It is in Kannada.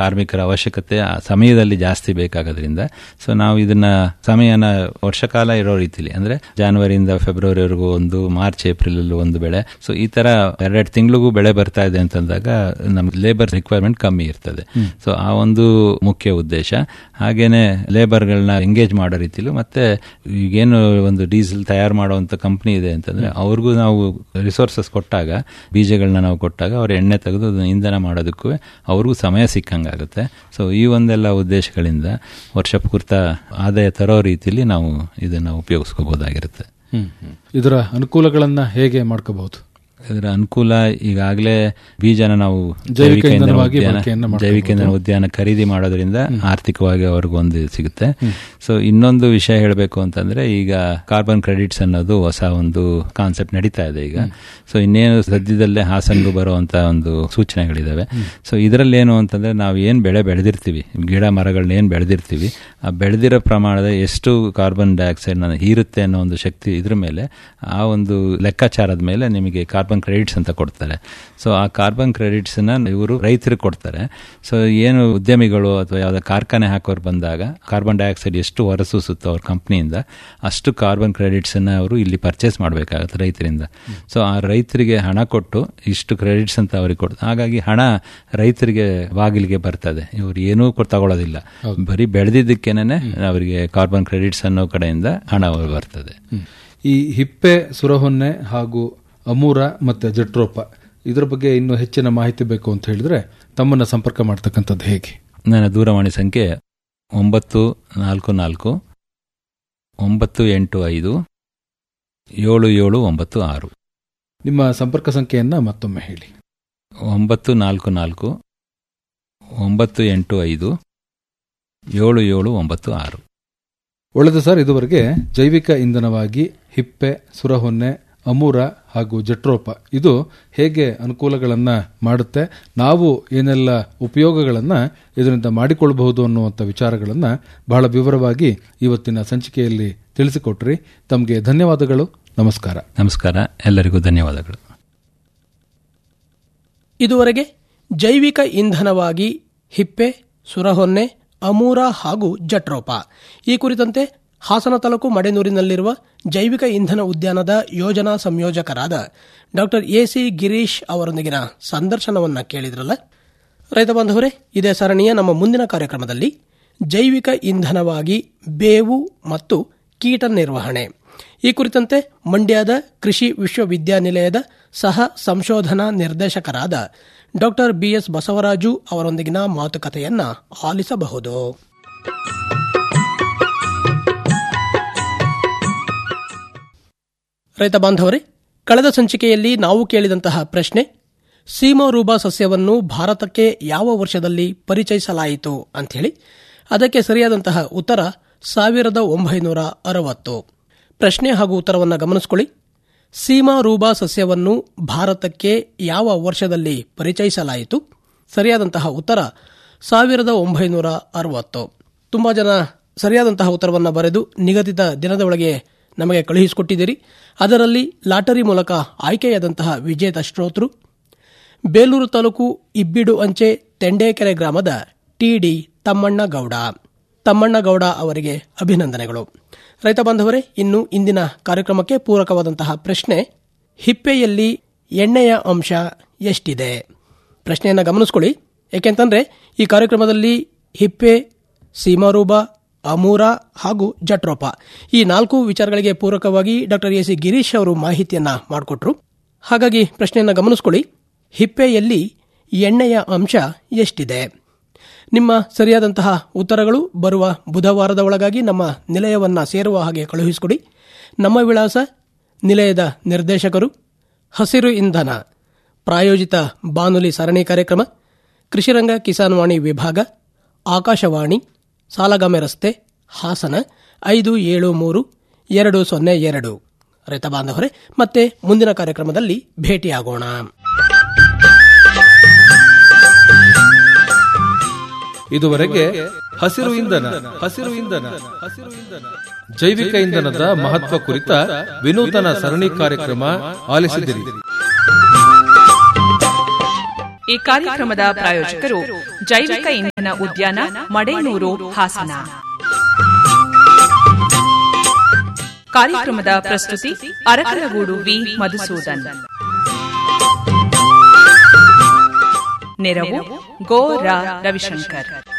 ಕಾರ್ಮಿಕರ ಅವಶ್ಯಕತೆ ಆ ಸಮಯದಲ್ಲಿ ಜಾಸ್ತಿ ಬೇಕಾಗೋದ್ರಿಂದ ಸೊ ನಾವು ಇದನ್ನ ಸಮಯನ ವರ್ಷಕಾಲ ಇರೋ ರೀತಿಲಿ ಅಂದ್ರೆ ಜಾನ್ವರಿಯಿಂದ ಫೆಬ್ರವರಿವರೆಗೂ ಒಂದು ಮಾರ್ಚ್ ಏಪ್ರಿಲ್ ಒಂದು ಬೆಳೆ ಸೊ ಈ ತರ ಎರಡೆರಡು ತಿಂಗಳಿಗೂ ಬೆಳೆ ಬರ್ತಾ ಇದೆ ಅಂತಂದಾಗ ನಮ್ ಲೇಬರ್ ರಿಕ್ವೈರ್ಮೆಂಟ್ ಕಮ್ಮಿ ಇರ್ತದೆ ಸೊ ಆ ಒಂದು ಮುಖ್ಯ ಉದ್ದೇಶ ಹಾಗೇನೆ ಲೇಬರ್ಗಳನ್ನ ಎಂಗೇಜ್ ಮಾಡೋ ರೀತಿಲೂ ಮತ್ತೆ ಈಗೇನು ಒಂದು ಡೀಸೆಲ್ ತಯಾರು ಮಾಡುವಂತ ಕಂಪ್ನಿ ಇದೆ ಅಂತಂದ್ರೆ ಅವ್ರಿಗೂ ನಾವು ರಿಸೋರ್ಸಸ್ ಕೊಟ್ಟಾಗ ಬೀಜಗಳನ್ನ ನಾವು ಕೊಟ್ಟಾಗ ಅವ್ರ ಎಣ್ಣೆ ತೆಗೆದು ಅದನ್ನ ಇಂಧನ ಮಾಡೋದಕ್ಕೂ ಅವ್ರಿಗೂ ಸಮಯ ಸಿಕ್ಕಂಗಾಗುತ್ತೆ ಸೊ ಈ ಒಂದೆಲ್ಲ ಉದ್ದೇಶಗಳಿಂದ ವರ್ಷ ಪೂರ್ತ ಆದಾಯ ತರೋ ರೀತಿಲಿ ನಾವು ಇದನ್ನ ಉಪಯೋಗಿಸ್ಕೋಬಹುದಾಗಿರುತ್ತೆ ಇದರ ಅನುಕೂಲಗಳನ್ನ ಹೇಗೆ ಮಾಡ್ಕೋಬಹುದು ಇದರ ಅನುಕೂಲ ಈಗಾಗಲೇ ಬೀಜನ ನಾವು ಜೈವಿಕ ಇಂಧನ ಇಂಧನವಾಗಿ ಉದ್ಯಾನ- ಬಳಕೆಯನ್ನ ಮಾಡ್ಕೋಬಹುದು. ಜೈವಿಕ ಇಂಧನ ಉದ್ಯಾನ ಖರೀದಿ ಮಾಡೋದ್ರಿಂದ ಆರ್ಥಿಕವಾಗಿ ಅವ್ರಿಗೆ ಒಂದು ಸಿಗುತ್ತೆ ಸೊ ಇನ್ನೊಂದು ವಿಷಯ ಹೇಳಬೇಕು ಅಂತಂದ್ರೆ ಈಗ ಕಾರ್ಬನ್ ಕ್ರೆಡಿಟ್ಸ್ ಅನ್ನೋದು ಹೊಸ ಒಂದು ಕಾನ್ಸೆಪ್ಟ್ ನಡೀತಾ ಇದೆ ಈಗ ಸೊ ಇನ್ನೇನು ಸದ್ಯದಲ್ಲೇ ಹಾಸನ್ಗೂ ಬರುವಂತ ಒಂದು ಸೂಚನೆಗಳಿದಾವೆ ಸೊ ಇದರಲ್ಲಿ ಏನು ಅಂತಂದ್ರೆ ನಾವು ಏನ್ ಬೆಳೆ ಬೆಳೆದಿರ್ತೀವಿ ಗಿಡ ಮರಗಳನ್ನ ಏನ್ ಬೆಳೆದಿರ್ತೀವಿ ಆ ಬೆಳೆದಿರೋ ಪ್ರಮಾಣದ ಎಷ್ಟು ಕಾರ್ಬನ್ ಡೈಆಕ್ಸೈಡ್ ಹೀರುತ್ತೆ ಅನ್ನೋ ಒಂದು ಶಕ್ತಿ ಇದ್ರ ಮೇಲೆ ಆ ಒಂದು ಲೆಕ್ಕಾಚಾರದ ಮೇಲೆ ನಿಮಗೆ ಕಾರ್ಬನ್ ಕ್ರೆಡಿಟ್ಸ್ ಅಂತ ಕೊಡ್ತಾರೆ ಸೊ ಆ ಕಾರ್ಬನ್ ಕ್ರೆಡಿಟ್ಸ್ ನ ಇವರು ರೈತರಿಗೆ ಕೊಡ್ತಾರೆ ಸೊ ಏನು ಉದ್ಯಮಿಗಳು ಅಥವಾ ಯಾವುದೇ ಕಾರ್ಖಾನೆ ಹಾಕೋರು ಬಂದಾಗ ಕಾರ್ಬನ್ ಡೈಆಕ್ಸೈಡ್ ಎಷ್ಟು ಹೊರಸೂಸುತ್ತೋ ಅವ್ರ ಕಂಪ್ನಿಯಿಂದ ಅಷ್ಟು ಕಾರ್ಬನ್ ಕ್ರೆಡಿಟ್ಸ್ ಅನ್ನ ಅವರು ಇಲ್ಲಿ ಪರ್ಚೇಸ್ ಮಾಡಬೇಕಾಗುತ್ತೆ ರೈತರಿಂದ ಸೊ ಆ ರೈತರಿಗೆ ಹಣ ಕೊಟ್ಟು ಇಷ್ಟು ಕ್ರೆಡಿಟ್ಸ್ ಅಂತ ಅವ್ರಿಗೆ ಕೊಡ್ತಾರೆ ಹಾಗಾಗಿ ಹಣ ರೈತರಿಗೆ ಬಾಗಿಲಿಗೆ ಬರ್ತದೆ ಇವ್ರು ಏನೂ ಕೊಡ್- ತಗೊಳ್ಳೋದಿಲ್ಲ ಬರೀ ಬೆಳೆದಿದ್ದಕ್ಕೇನೆ ಅವರಿಗೆ ಕಾರ್ಬನ್ ಕ್ರೆಡಿಟ್ಸ್ ಅನ್ನೋ ಕಡೆಯಿಂದ ಹಣ ಬರ್ತದೆ ಈ ಹಿಪ್ಪೆ ಸುರಹೊನ್ನೆ ಹಾಗೂ ಅಮೂರ ಮತ್ತೆ ಜಟ್ರೋಪ ಇದರ ಬಗ್ಗೆ ಇನ್ನೂ ಹೆಚ್ಚಿನ ಮಾಹಿತಿ ಬೇಕು ಅಂತ ಹೇಳಿದ್ರೆ ತಮ್ಮನ್ನ ಸಂಪರ್ಕ ಮಾಡ್ತಕ್ಕಂಥದ್ದು ಹೇಗೆ ನನ್ನ ದೂರವಾಣಿ ಸಂಖ್ಯೆ ಒಂಬತ್ತು ನಾಲ್ಕು ನಾಲ್ಕು ಒಂಬತ್ತು ಎಂಟು ಐದು ಏಳು ಏಳು ಒಂಬತ್ತು ಆರು ನಿಮ್ಮ ಸಂಪರ್ಕ ಸಂಖ್ಯೆಯನ್ನ ಮತ್ತೊಮ್ಮೆ ಹೇಳಿ ಒಂಬತ್ತು ನಾಲ್ಕು ನಾಲ್ಕು ಒಂಬತ್ತು ಎಂಟು ಐದು ಏಳು ಏಳು ಒಂಬತ್ತು ಆರು ಒಳ್ಳೆದು ಸರ್ ಇದುವರೆಗೆ ಜೈವಿಕ ಇಂಧನವಾಗಿ ಹಿಪ್ಪೆ ಸುರಹೊನ್ನೆ ಅಮೂರ ಹಾಗೂ ಜಟ್ರೋಪ ಇದು ಹೇಗೆ ಅನುಕೂಲಗಳನ್ನ ಮಾಡುತ್ತೆ ನಾವು ಏನೆಲ್ಲ ಉಪಯೋಗಗಳನ್ನ ಇದರಿಂದ ಮಾಡಿಕೊಳ್ಳಬಹುದು ಅನ್ನುವಂಥ ವಿಚಾರಗಳನ್ನ ಬಹಳ ವಿವರವಾಗಿ ಇವತ್ತಿನ ಸಂಚಿಕೆಯಲ್ಲಿ ತಿಳಿಸಿಕೊಟ್ರಿ ತಮಗೆ ಧನ್ಯವಾದಗಳು ನಮಸ್ಕಾರ ನಮಸ್ಕಾರ ಎಲ್ಲರಿಗೂ ಧನ್ಯವಾದಗಳು ಇದುವರೆಗೆ ಜೈವಿಕ ಇಂಧನವಾಗಿ ಹಿಪ್ಪೆ ಸುರಹೊನ್ನೆ ಅಮೂರ ಹಾಗೂ ಜಟ್ರೋಪ ಈ ಕುರಿತಂತೆ ಹಾಸನ ತಾಲೂಕು ಮಡೆನೂರಿನಲ್ಲಿರುವ ಜೈವಿಕ ಇಂಧನ ಉದ್ಯಾನದ ಯೋಜನಾ ಸಂಯೋಜಕರಾದ ಡಾಕ್ಟರ್ ಎಸಿ ಗಿರೀಶ್ ಅವರೊಂದಿಗಿನ ಸಂದರ್ಶನವನ್ನ ಕೇಳಿದ್ರಲ್ಲ ರೈತ ಬಾಂಧವರೇ ಇದೇ ಸರಣಿಯ ನಮ್ಮ ಮುಂದಿನ ಕಾರ್ಯಕ್ರಮದಲ್ಲಿ ಜೈವಿಕ ಇಂಧನವಾಗಿ ಬೇವು ಮತ್ತು ಕೀಟ ನಿರ್ವಹಣೆ ಈ ಕುರಿತಂತೆ ಮಂಡ್ಯದ ಕೃಷಿ ವಿಶ್ವವಿದ್ಯಾನಿಲಯದ ಸಹ ಸಂಶೋಧನಾ ನಿರ್ದೇಶಕರಾದ ಡಾಕ್ಟರ್ ಬಿಎಸ್ ಬಸವರಾಜು ಅವರೊಂದಿಗಿನ ಮಾತುಕತೆಯನ್ನ ಆಲಿಸಬಹುದು ರೈತ ಬಾಂಧವರೇ ಕಳೆದ ಸಂಚಿಕೆಯಲ್ಲಿ ನಾವು ಕೇಳಿದಂತಹ ಪ್ರಶ್ನೆ ಸೀಮರೂಬಾ ಸಸ್ಯವನ್ನು ಭಾರತಕ್ಕೆ ಯಾವ ವರ್ಷದಲ್ಲಿ ಪರಿಚಯಿಸಲಾಯಿತು ಅಂಥೇಳಿ ಅದಕ್ಕೆ ಸರಿಯಾದಂತಹ ಉತ್ತರ ಸಾವಿರದ ಒಂಬೈನೂರ ಅರವತ್ತು ಪ್ರಶ್ನೆ ಹಾಗೂ ಉತ್ತರವನ್ನು ಗಮನಿಸಿಕೊಳ್ಳಿ ಸೀಮಾರೂಬಾ ಸಸ್ಯವನ್ನು ಭಾರತಕ್ಕೆ ಯಾವ ವರ್ಷದಲ್ಲಿ ಪರಿಚಯಿಸಲಾಯಿತು ಸರಿಯಾದಂತಹ ಉತ್ತರ ಸಾವಿರದ ಒಂಬೈನೂರ ಅರವತ್ತು ತುಂಬಾ ಜನ ಸರಿಯಾದಂತಹ ಉತ್ತರವನ್ನು ಬರೆದು ನಿಗದಿತ ದಿನದ ಒಳಗೆ ನಮಗೆ ಕಳುಹಿಸಿಕೊಟ್ಟಿದ್ದೀರಿ ಅದರಲ್ಲಿ ಲಾಟರಿ ಮೂಲಕ ಆಯ್ಕೆಯಾದಂತಹ ವಿಜೇತ ಶ್ರೋತೃ ಬೇಲೂರು ತಾಲೂಕು ಇಬ್ಬಿಡು ಅಂಚೆ ತೆಂಡೇಕೆರೆ ಗ್ರಾಮದ ಟಿಡಿ ತಮ್ಮಣ್ಣ ಗೌಡ ತಮ್ಮಣ್ಣ ಗೌಡ ಅವರಿಗೆ ಅಭಿನಂದನೆಗಳು ರೈತ ಬಾಂಧವರೇ ಇನ್ನು ಇಂದಿನ ಕಾರ್ಯಕ್ರಮಕ್ಕೆ ಪೂರಕವಾದಂತಹ ಪ್ರಶ್ನೆ ಹಿಪ್ಪೆಯಲ್ಲಿ ಎಣ್ಣೆಯ ಅಂಶ ಎಷ್ಟಿದೆ ಪ್ರಶ್ನೆಯನ್ನು ಗಮನಿಸ್ಕೊಳ್ಳಿ ಏಕೆಂತಂದ್ರೆ ಈ ಕಾರ್ಯಕ್ರಮದಲ್ಲಿ ಹಿಪ್ಪೆ ಸೀಮಾರೂಬ ಅಮೂರ ಹಾಗೂ ಜಟ್ರೋಪ ಈ ನಾಲ್ಕು ವಿಚಾರಗಳಿಗೆ ಪೂರಕವಾಗಿ ಡಾಕ್ಟರ್ ಎ ಸಿ ಗಿರೀಶ್ ಅವರು ಮಾಹಿತಿಯನ್ನ ಮಾಡಿಕೊಟ್ರು ಹಾಗಾಗಿ ಪ್ರಶ್ನೆಯನ್ನು ಗಮನಿಸ್ಕೊಳ್ಳಿ ಹಿಪ್ಪೆಯಲ್ಲಿ ಎಣ್ಣೆಯ ಅಂಶ ಎಷ್ಟಿದೆ ನಿಮ್ಮ ಸರಿಯಾದಂತಹ ಉತ್ತರಗಳು ಬರುವ ಬುಧವಾರದ ಒಳಗಾಗಿ ನಮ್ಮ ನಿಲಯವನ್ನ ಸೇರುವ ಹಾಗೆ ಕಳುಹಿಸಿಕೊಡಿ ನಮ್ಮ ವಿಳಾಸ ನಿಲಯದ ನಿರ್ದೇಶಕರು ಹಸಿರು ಇಂಧನ ಪ್ರಾಯೋಜಿತ ಬಾನುಲಿ ಸರಣಿ ಕಾರ್ಯಕ್ರಮ ಕೃಷಿರಂಗ ಕಿಸಾನ್ ವಾಣಿ ವಿಭಾಗ ಆಕಾಶವಾಣಿ ಸಾಲಗಾಮೆ ರಸ್ತೆ ಹಾಸನ ಐದು ಏಳು ಮೂರು ಎರಡು ಸೊನ್ನೆ ಎರಡು ರೈತ ಬಾಂಧವರೇ ಮತ್ತೆ ಮುಂದಿನ ಕಾರ್ಯಕ್ರಮದಲ್ಲಿ ಭೇಟಿಯಾಗೋಣ ಇದುವರೆಗೆ ಹಸಿರು ಇಂಧನ ಹಸಿರು ಇಂಧನ ಹಸಿರು ಇಂಧನ ಜೈವಿಕ ಇಂಧನದ ಮಹತ್ವ ಕುರಿತ ವಿನೂತನ ಸರಣಿ ಕಾರ್ಯಕ್ರಮ ಆಲಿಸಿದಿರಿ ಈ ಕಾರ್ಯಕ್ರಮದ ಪ್ರಾಯೋಜಕರು ಜೈವಿಕ ಇಂಧನ ಉದ್ಯಾನ ಮಡೇನೂರು ಹಾಸನ ಕಾರ್ಯಕ್ರಮದ ಪ್ರಸ್ತುತಿ ಅರಕಲಗೂಡು ವಿ ಮಧುಸೂದನ್ ನೆರವು ಗೋ ರಾ ರವಿಶಂಕರ್